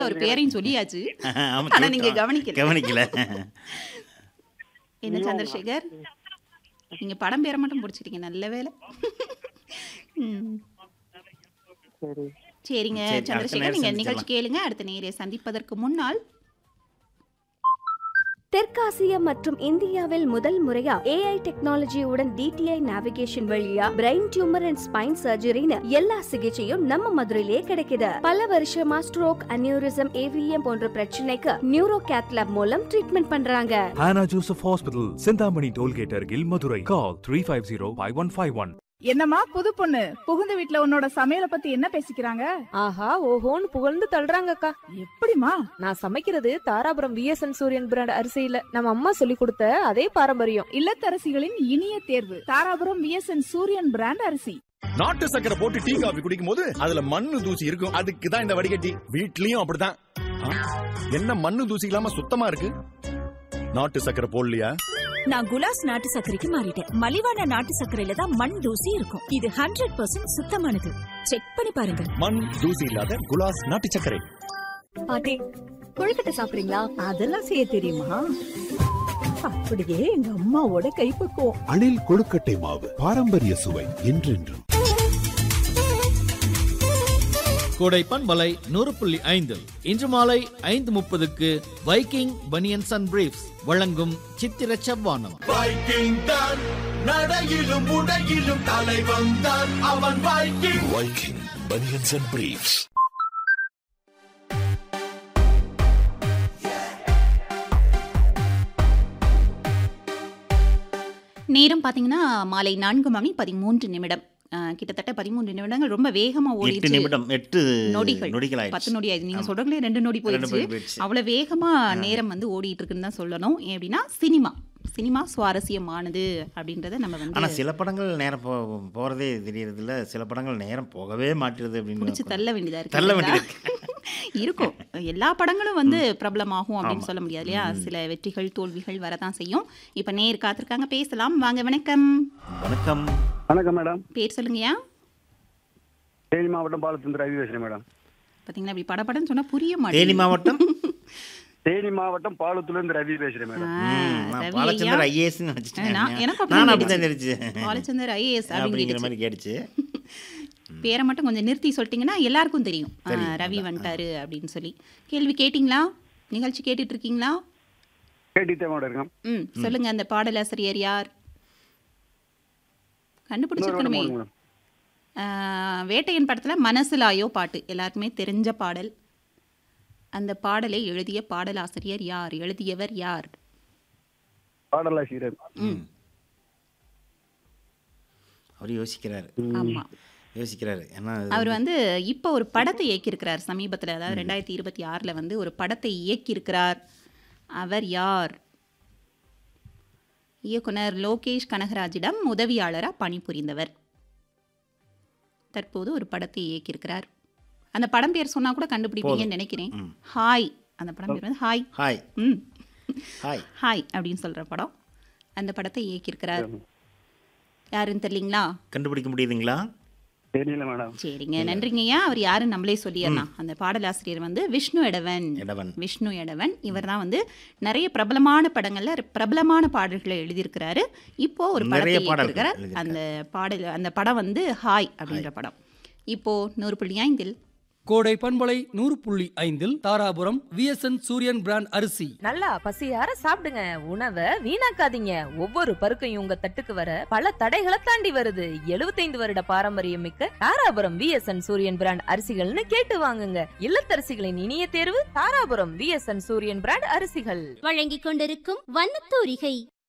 ஒரு பேரையும் சொல்லியாச்சு ஆமா, ஆனா நீங்க சொல்லிட்டோம். கவனிக்கல கவனிக்கல என்ன சந்திரசேகர் நீங்க படம் பேரை மட்டும் பிடிச்சிட்டீங்க நல்ல வேலை ம். சரி சரிங்க சரி, அடுத்த சந்திரசேகர் நேரம் நீங்க சந்திச்சிடலாம். நிகழ்ச்சி கேளுங்க அடுத்த நேரை சந்திப்பதற்கு முன்னால் தெற்காசியா மற்றும் இந்தியாவில் முதல் முறையா ஏஐ டெக்னாலஜியுடன் டிடிஐ நேவிகேஷன் வழியா பிரெயின் டியூமர் அண்ட் ஸ்பைன் சர்ஜரின்னு எல்லா சிகிச்சையும் நம்ம மதுரையிலேயே கிடைக்குது பல வருஷமா ஸ்ட்ரோக் அனியூரிசம் ஏவிஎம் போன்ற பிரச்சனைக்கு நியூரோ கேத்லாப் மூலம் ட்ரீட்மெண்ட் பண்றாங்க Hannah Joseph Hospital, Sindhamani Tollgate Argil, Madurai. Call 350-5151. என்னம்மா புது பொண்ணு புகுந்த வீட்ல உன்னோட சமையல பத்தி என்ன பேசிக்கிறாங்க ஆஹா ஓஹோன்னு புகழ்ந்து தள்ளுறாங்கக்கா எப்படிமா நான் சமைக்கிறது தாராபுரம் விஎஸ்என் சூரியன் பிராண்ட் அரிசியில நம்ம அம்மா சொல்லி கொடுத்த அதே பாரம்பரியம் இல்லத்தரசிகளின் இனிய தேர்வு தாராபுரம் விஎஸ்என் சூரியன் பிராண்ட் அரிசி நாட்டு சக்கரை போட்டு டீ காபி குடிக்கும் போது அதுல மண்ணு தூசி இருக்கும் அதுக்கு தான் இந்த வடிகட்டி வீட்லயும் அப்படிதான் ஆ, என்ன மண்ணு தூசி இல்லாம சுத்தமா இருக்கு நாட்டு சக்கரை போடலையா நான் குலாஸ் நாட்டு சர்க்கரைக்கு மாறிட்டேன் மலிவான நாட்டு சர்க்கரையில தான் மண் தூசி இருக்கும் இது ஹண்ட்ரட் பர்சன்ட் சுத்தமானது செக் பண்ணி பாருங்க மண் தூசி இல்லாத குலாஸ் நாட்டு சர்க்கரை பாட்டி கொழுக்கட்டை சாப்பிடுறீங்களா அதெல்லாம் செய்ய தெரியுமா அப்படியே எங்க அம்மாவோட கைப்பக்குவம் அணில் கொழுக்கட்டை மாவு பாரம்பரிய சுவை என்றென்றும் கோடை பண்பலை நூறு புள்ளி ஐந்து இன்று மாலை ஐந்து முப்பதுக்கு வைக்கிங் பனியன்ஸ் அண்ட் பிரீஃப்ஸ் வழங்கும் சித்திர செவ்வானம் வைக்கிங் தான் நடையிலும் உடையிலும் தலைவன் தான் அவன் Viking Viking banians and briefs நேரம் பாத்தீங்கன்னா மாலை நான்கு மணி பதிமூன்று நிமிடம் அஹ், கிட்டத்தட்ட பதிமூன்று நிமிடங்கள் ரொம்ப வேகமா எட்டு ஓடிச்சு நிமிடம் எட்டு நொடிகள் நொடிகள் பத்து ஆயிடுச்சு நொடி ஆயிடுச்சு நீங்க ஆமா. சொல்றீங்களே ரெண்டு நொடி ரெண்டு போயிடுச்சு நொடி போயிடுச்சு. அவ்வளவு வேகமா நேரம் வந்து ஓடிட்டு இருக்குன்னு தான் சொல்லணும் ஏன் அப்படின்னா சினிமா சினிமா சுவாரஸ்யமானது அப்படின்றத நம்ம ஆனா வந்து சில படங்கள் நேரம் போ போறதே தெரியறது இல்ல சில படங்கள் நேரம் போகவே மாட்டுறது பிடிச்சு அப்படின்னு தள்ள வேண்டியதா இருக்கு தள்ள இல்லைங்களா? வேண்டியது இருக்கும் எல்லா படங்களும் வந்து பிரபலமாகும் அப்படின்னு ஆமா. சொல்ல முடியாது இல்லையா சில வெற்றிகள் தோல்விகள் வரதான் செய்யும் இப்ப நேர் காத்திருக்காங்க பேசலாம் வாங்க வணக்கம் வணக்கம் வணக்கம் மேடம் பேர் சொல்லுங்கய்யா தேனி மாவட்டம் பாலச்சந்திர ரவி பேசுறேன் மேடம் பாத்தீங்களா இப்படி படபடன்னு சொன்னா புரிய தேனி மாட்டேங்குது மாவட்டம் தேனி மாவட்டம் பாலத்துல இருந்து ரவி பேசுறேன் மேடம் ஆ, ம், நான் ரவி பாலச்சந்தர் ஐயா. ஐஏஎஸ் நினைச்சிட்டேன் நான் எனக்கு அப்படி நான் தான் அப்படிதான் தெரிஞ்சுச்சு. தெரிஞ்சு பாலச்சந்தர் ஐஏஎஸ் அப்படிங்கிற அப்படின்னு மாதிரி கேட்டுச்சு பேரை மட்டும் கொஞ்சம் நிறுத்தி சொல்லிட்டீங்கன்னா எல்லாருக்கும் தெரியும் ஆ, தெரியும், ரவி அதான். வந்துட்டாரு அப்படின்னு சொல்லி கேள்வி கேட்டிங்களா நிகழ்ச்சி கேட்டுட்டு இருக்கீங்களா கேட்டுட்டே மேடம் இருக்கேன் ம் சொல்லுங்க அந்த பாடலாசிரியர் யார் கண்டுபிடிச்சிருக்கணுமே இன்னொரு மேடம் ஆ, வேட்டையன் படத்தில் மனசுலாயோ பாட்டு எல்லாருக்குமே தெரிஞ்ச பாடல் அந்த பாடலை எழுதிய பாடலாசிரியர் யார் எழுதியவர் யார் பாடலாசிரியர் ம் அவர் யோசிக்கிறாரு ஆமா யோசிக்கிறாரு ஏன்னா அது அவர் வந்து இப்போ ஒரு படத்தை இயக்கியிருக்கிறார் சமீபத்தில் அதாவது ரெண்டாயிரத்தி இருபத்தி ஆறில் வந்து ஒரு படத்தை இயக்கியிருக்கிறார் அவர் யார் இயக்குனர் லோகேஷ் கனகராஜிடம் உதவியாளராக பணிபுரிந்தவர் தற்போது ஒரு படத்தை இயக்கியிருக்கிறார் அந்த படம் பேர் சொன்னா கூட கண்டுபிடிப்பீங்கன்னு நினைக்கிறேன் ம். ஹாய் அந்த படம் பேர் வந்து ஹாய் ஹாய் ம் ஹாய் ஹாய் அப்படின்னு சொல்ற படம் அந்த படத்தை இயக்கியிருக்கிறார் யாருன்னு தெரியலீங்களா கண்டுபிடிக்க முடியுதுங்களா தெரியல மேடம் சரிங்க நன்றிங்கய்யா அவர் யாருன்னு நம்மளே சொல்லிடலாம் அந்த பாடலாசிரியர் வந்து விஷ்ணு எடவன் எடவன் விஷ்ணு எடவன் இவர் தான் வந்து நிறைய பிரபலமான படங்கள்ல பிரபலமான பாடல்களை எழுதியிருக்கிறாரு இப்போ ஒரு நிறைய படத்தை பாடல்கள் இயக்கியிருக்கிறார் எழுதியிருக்காரு. அந்த பாடல் அந்த படம் வந்து ஹாய் அப்படின்ற படம் இப்போ நூறு புள்ளி ஐந்தில் கோடை பண்பலை நூறு புள்ளி ஐந்தில் தாராபுரம் விஎஸ்என் சூரியன் பிராண்ட் அரிசி நல்லா பசியார சாப்பிடுங்க உணவை வீணாக்காதீங்க ஒவ்வொரு பருக்கையும் உங்க தட்டுக்கு வர பல தடைகளை தாண்டி வருது 75 வருட பாரம்பரியம் மிக்க தாராபுரம் விஎஸ்என் சூரியன் பிராண்ட் அரிசிகள்னு கேட்டு வாங்குங்க இல்லத்தரசிகளின் இனிய தேர்வு தாராபுரம் விஎஸ்என் சூரியன் பிராண்ட் அரிசிகள் வழங்கிக் கொண்டிருக்கும் வண்ணத்தூரிகை